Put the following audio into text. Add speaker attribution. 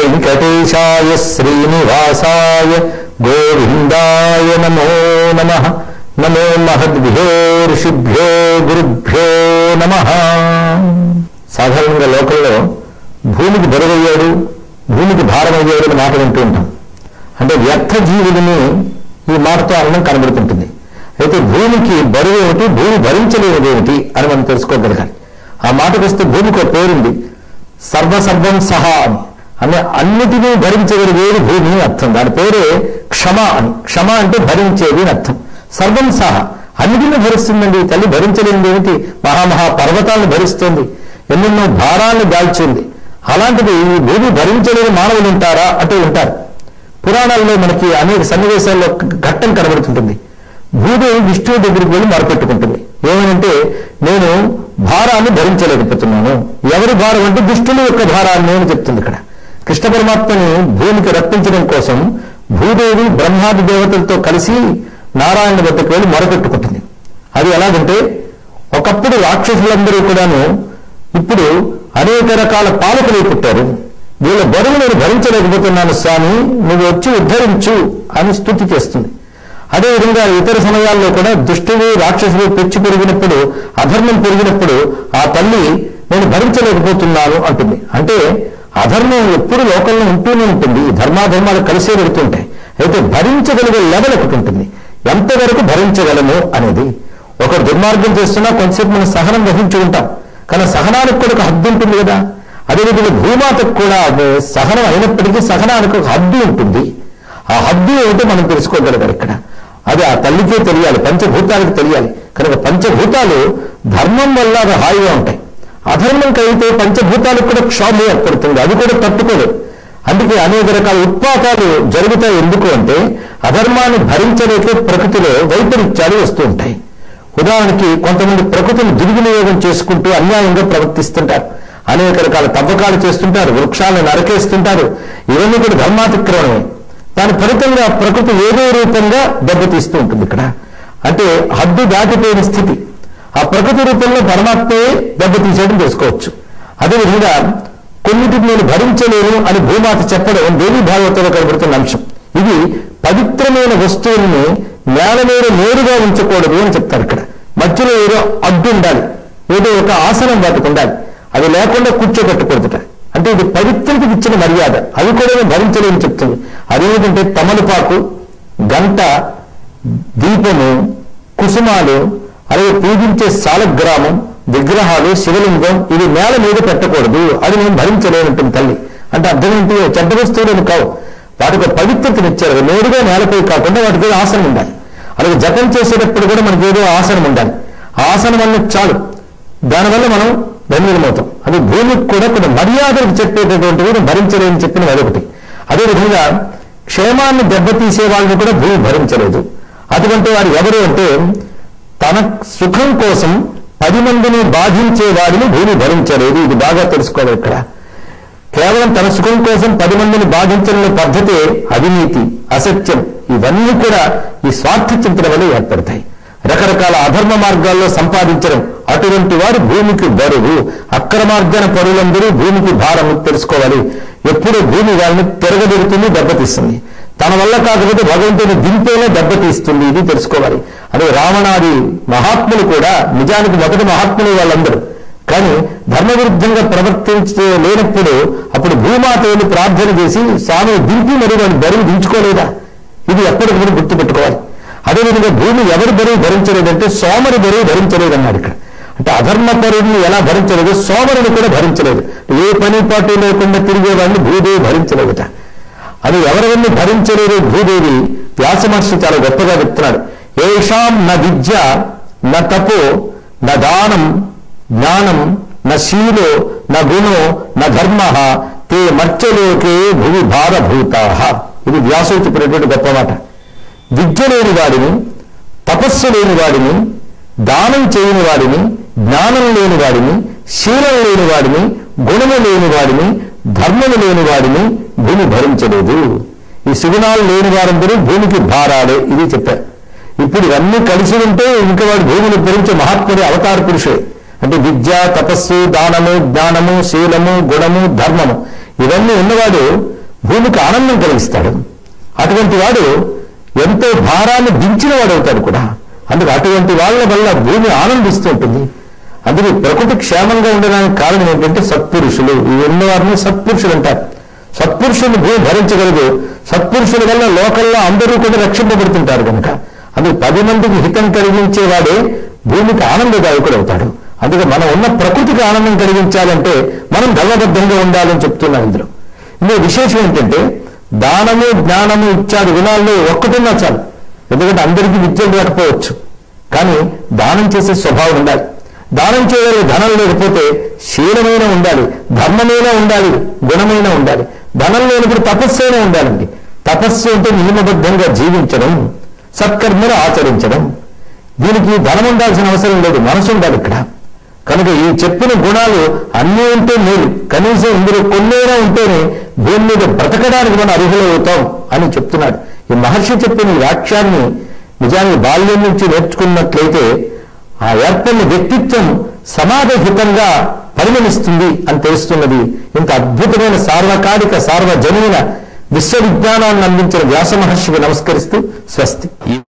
Speaker 1: వెంకటేశాయ శ్రీనివాసాయ గోవిందాయ నమో నమ నమో మహద్భ్యో ఋషిభ్యో గురుభ్యో నమ సాధారణంగా లోకంలో భూమికి బరువయ్యాడు భూమికి భారమయ్యాడు అని మాట వింటూ ఉంటాం అంటే వ్యర్థ జీవులని ఈ మాటతో అన్నం కనబడుతుంటుంది అయితే భూమికి బరువు ఏమిటి భూమి భరించలేనిది ఏమిటి అని మనం తెలుసుకోగలగాలి ఆ మాటకు వస్తే భూమికి ఒక పేరుంది సర్వసర్వం సహా అని అనే అన్నిటినీ భరించగలిగేది భూమి అని అర్థం దాని పేరే క్షమ అని క్షమ అంటే భరించేది అని అర్థం సర్వం సహా అన్నిటినీ భరిస్తుందండి ఈ తల్లి భరించలేనిది ఏమిటి మహామహా పర్వతాలను భరిస్తుంది ఎన్నెన్నో భారాలను దాల్చింది అలాంటిది ఈ భూమి భరించలేని మానవులు ఉంటారా అటు ఉంటారు పురాణాల్లో మనకి అనేక సన్నివేశాల్లో ఘట్టం కనబడుతుంటుంది భూదేవి విష్ణువు దగ్గరికి వెళ్ళి మొరపెట్టుకుంటుంది ఏమనంటే నేను భారాన్ని భరించలేకపోతున్నాను ఎవరి భారం అంటే దుష్టుల యొక్క భారాన్ని అని చెప్తుంది ఇక్కడ కృష్ణ పరమాత్మని భూమికి రప్పించడం కోసం భూదేవి బ్రహ్మాది దేవతలతో కలిసి నారాయణ వద్దకు వెళ్ళి మొరపెట్టుకుంటుంది అది ఎలాగంటే ఒకప్పుడు రాక్షసులందరూ కూడాను ఇప్పుడు అనేక రకాల పాలకులు పుట్టారు వీళ్ళ బరువు నేను భరించలేకపోతున్నాను స్వామి నువ్వు వచ్చి ఉద్ధరించు అని స్థుతి చేస్తుంది అదేవిధంగా ఇతర సమయాల్లో కూడా దుష్టులు రాక్షసులు పెంచి పెరిగినప్పుడు అధర్మం పెరిగినప్పుడు ఆ తల్లి నేను భరించలేకపోతున్నాను అంటుంది అంటే అధర్మం ఎప్పుడు లోకంలో ఉంటూనే ఉంటుంది ఈ ధర్మాధర్మాలు కలిసే వెళుతుంటాయి అయితే భరించగలిగే లెవెల్ ఒకటి ఉంటుంది ఎంతవరకు భరించగలము అనేది ఒకరు దుర్మార్గం చేస్తున్నా కొంతసేపు మనం సహనం వహించి ఉంటాం కానీ సహనానికి కూడా ఒక హద్దు ఉంటుంది కదా అదేవిధంగా భూమాతకు కూడా అది సహనం అయినప్పటికీ సహనానికి ఒక హద్దు ఉంటుంది ఆ హద్దు ఏమిటో మనం తెలుసుకోగలగాలి ఇక్కడ అది ఆ తల్లికే తెలియాలి పంచభూతాలకు తెలియాలి కనుక పంచభూతాలు ధర్మం వల్ల అది హాయిగా ఉంటాయి అధర్మం కలిగితే పంచభూతాలకు కూడా క్షోభ ఏర్పడుతుంది అది కూడా తట్టుకోలేదు అందుకే అనేక రకాల ఉత్పాతాలు జరుగుతాయి ఎందుకు అంటే అధర్మాన్ని భరించలేకే ప్రకృతిలో వైపరీత్యాలు వస్తూ ఉంటాయి ఉదాహరణకి కొంతమంది ప్రకృతిని దుర్వినియోగం చేసుకుంటూ అన్యాయంగా ప్రవర్తిస్తుంటారు అనేక రకాల తవ్వకాలు చేస్తుంటారు వృక్షాలను నరకేస్తుంటారు ఇవన్నీ కూడా ధర్మాతిక్రమణమే దాని ఫలితంగా ప్రకృతి ఏదో రూపంగా దెబ్బతీస్తూ ఉంటుంది ఇక్కడ అంటే హద్దు దాటిపోయిన స్థితి ఆ ప్రకృతి రూపంలో పరమాత్మయే దెబ్బతీసేయడం చేసుకోవచ్చు అదేవిధంగా కొన్నిటిని నేను భరించలేను అని భూమాత చెప్పడం దేవి భాగవతంలో కనబడుతున్న అంశం ఇది పవిత్రమైన వస్తువుల్ని నేల మీద నేరుగా ఉంచకూడదు అని చెప్తారు ఇక్కడ మధ్యలో ఏదో అడ్డు ఉండాలి ఏదో ఒక ఆసనం వాటికి ఉండాలి అది లేకుండా కూర్చోబెట్టకూడదుట అంటే ఇది పవిత్రతకి ఇచ్చిన మర్యాద అది కూడా నేను భరించలేని చెప్తుంది అదేమిటంటే తమలపాకు గంట దీపము కుసుమాలు అలాగే పూజించే సాలగ్రామం విగ్రహాలు శివలింగం ఇవి నేల మీద పెట్టకూడదు అది నేను భరించలేనంటుంది తల్లి అంటే అర్థం ఏంటి చెడ్డ వస్తువులను కావు వాటికి ఒక పవిత్రతనిచ్చారు అవి నేరుగా నేలపై కాకుండా వాటికి ఏదో ఆసనం ఉండాలి అలాగే జపం చేసేటప్పుడు కూడా మనకి ఏదో ఆసనం ఉండాలి ఆ ఆసనం అన్నది చాలు దానివల్ల మనం ధన్యులమవుతాం అది భూమికి కూడా కొన్ని మర్యాదలు చెప్పేటటువంటివి నేను భరించలేని చెప్పిన అదొకటి అదేవిధంగా క్షేమాన్ని దెబ్బతీసే వాళ్ళని కూడా భూమి భరించలేదు అటువంటి వారు ఎవరు అంటే తన సుఖం కోసం పది మందిని బాధించే వాడిని భూమి భరించలేదు ఇది బాగా తెలుసుకోవాలి ఇక్కడ కేవలం తన సుఖం కోసం పది మందిని బాధించడం పద్ధతే అవినీతి అసత్యం ఇవన్నీ కూడా ఈ స్వార్థ చింతన వల్ల ఏర్పడతాయి రకరకాల అధర్మ మార్గాల్లో సంపాదించడం అటువంటి వారు భూమికి బరువు అక్రమార్జన పరులందరూ భూమికి భారం తెలుసుకోవాలి ఎప్పుడు భూమి వాళ్ళని తిరగబెడుతుంది దెబ్బతీస్తుంది తన వల్ల కాకపోతే భగవంతుని దింపేనే దెబ్బతీస్తుంది ఇది తెలుసుకోవాలి అదే రావణాది మహాత్ములు కూడా నిజానికి మొదటి మహాత్ములు వాళ్ళందరూ కానీ ధర్మవిరుద్ధంగా ప్రవర్తించే లేనప్పుడు అప్పుడు భూమాతని ప్రార్థన చేసి స్వామిని దింపి మరి వాళ్ళు బరువు దించుకోలేదా ఇది ఎప్పటికప్పుడు గుర్తుపెట్టుకోవాలి అదేవిధంగా భూమి ఎవరి బరువు భరించలేదంటే సోమరి బరువు భరించలేదన్నాడు ఇక్కడ అంటే అధర్మ పరువుని ఎలా భరించలేదు సోమరిని కూడా భరించలేదు ఏ పని పాటు లేకుండా తిరిగేవాడిని భూదేవి భరించలేదట అది ఎవరెవరిని భరించలేదు భూదేవి వ్యాస మహర్షి చాలా గొప్పగా చెప్తున్నాడు ఏషాం న విద్య న తపో న దానం జ్ఞానం న శీలో న గుణో న ధర్మ తే మర్చలోకే భువి భారభూతా ఇది వ్యాసుడు చెప్పినటువంటి గొప్ప మాట విద్య లేని వాడిని తపస్సు లేని వాడిని దానం చేయని వాడిని జ్ఞానం లేని వాడిని శీలం లేని వాడిని గుణము లేని వాడిని ధర్మము లేని వాడిని భూమి భరించలేదు ఈ సుగుణాలు లేని వారందరూ భూమికి భారాలే ఇది చెప్పారు ఇప్పుడు ఇవన్నీ కలిసి ఉంటే ఇంకా వాడు భూమిని భరించే మహాత్ముడి అవతార పురుషుడే అంటే విద్య తపస్సు దానము జ్ఞానము శీలము గుణము ధర్మము ఇవన్నీ ఉన్నవాడు భూమికి ఆనందం కలిగిస్తాడు అటువంటి వాడు ఎంతో భారాన్ని దించిన వాడు అవుతాడు కూడా అందుకు అటువంటి వాళ్ళ వల్ల భూమి ఆనందిస్తూ ఉంటుంది అందుకే ప్రకృతి క్షేమంగా ఉండడానికి కారణం ఏంటంటే సత్పురుషులు ఈ ఉన్నవారిని సత్పురుషులు అంటారు సత్పురుషులు భూమి భరించగలదు సత్పురుషుల వల్ల లోకల్లో అందరూ కూడా రక్షింపబడుతుంటారు కనుక అందుకు పది మందికి హితం కలిగించేవాడే భూమికి ఆనందదాయకుడు అవుతాడు అందుకే మనం ఉన్న ప్రకృతికి ఆనందం కలిగించాలంటే మనం ధర్మబద్ధంగా ఉండాలని చెప్తున్నాం ఇందులో ఇందులో విశేషం ఏంటంటే దానము జ్ఞానము ఇత్యాది గుణాల్లో ఒక్కటున్నా చాలు ఎందుకంటే అందరికీ విద్య లేకపోవచ్చు కానీ దానం చేసే స్వభావం ఉండాలి దానం చేయగలిగే ధనం లేకపోతే శీలమైన ఉండాలి ధర్మమైన ఉండాలి గుణమైన ఉండాలి ధనం లేనప్పుడు తపస్సు అయినా ఉండాలండి తపస్సు అంటే నియమబద్ధంగా జీవించడం సత్కర్మలు ఆచరించడం దీనికి ధనం ఉండాల్సిన అవసరం లేదు మనసు ఉండాలి ఇక్కడ కనుక ఈ చెప్పిన గుణాలు అన్నీ ఉంటే మేలు కనీసం ఇందులో కొన్నైనా ఉంటేనే భూమి మీద బ్రతకడానికి మనం అర్హులు అవుతాం అని చెప్తున్నాడు ఈ మహర్షి చెప్పిన ఈ వాక్యాన్ని నిజానికి బాల్యం నుంచి నేర్చుకున్నట్లయితే ఆ ఏర్పడిన వ్యక్తిత్వం సమాజహితంగా పరిణమిస్తుంది అని తెలుస్తున్నది ఇంత అద్భుతమైన సార్వకాలిక సార్వజనీన విశ్వవిజ్ఞానాన్ని అందించిన వ్యాస మహర్షికి నమస్కరిస్తూ స్వస్తి